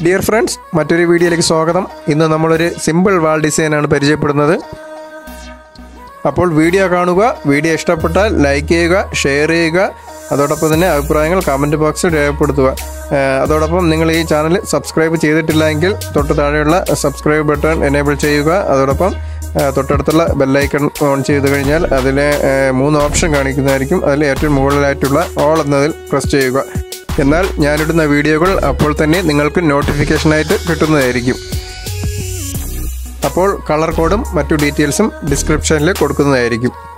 dear friends മറ്റൊരു വീഡിയോയിലേക്ക് സ്വാഗതം ഇന്ന് നമ്മളൊരു സിമ്പിൾ വാൾ ഡിസൈനാണ് പരിചയപ്പെടുന്നത് അപ്പോൾ വീഡിയോ കാണുക വീഡിയോ ഇഷ്ടപ്പെട്ടാൽ ലൈക്ക് ചെയ്യുക ഷെയർ ചെയ്യുക അതോടൊപ്പം തന്നെ അഭിപ്രായങ്ങൾ കമൻറ്റ് ബോക്സിൽ രേഖപ്പെടുത്തുക ഏഹ് അതോടൊപ്പം നിങ്ങൾ ഈ ചാനൽ സബ്സ്ക്രൈബ് ചെയ്തിട്ടില്ലെങ്കിൽ തൊട്ട് താഴെയുള്ള സബ്സ്ക്രൈബ് ബട്ടൺ എനേബിൾ ചെയ്യുക അതോടൊപ്പം ഏഹ് തൊട്ടടുത്തുള്ള ബെല്ലൈക്കൺ ഓൺ ചെയ്ത് കഴിഞ്ഞാൽ അതിൽ ഏഹ് മൂന്ന് ഓപ്ഷൻ കാണിക്കുന്നതായിരിക്കും അതിൽ ഏറ്റവും മുകളിലായിട്ടുള്ള ഓൾ എന്നതിൽ പ്രസ് ചെയ്യുക എന്നാൽ ഞാനിടുന്ന വീഡിയോകൾ അപ്പോൾ തന്നെ നിങ്ങൾക്ക് നോട്ടിഫിക്കേഷനായിട്ട് കിട്ടുന്നതായിരിക്കും അപ്പോൾ കളർ കോഡും മറ്റു ഡീറ്റെയിൽസും ഡിസ്ക്രിപ്ഷനിൽ കൊടുക്കുന്നതായിരിക്കും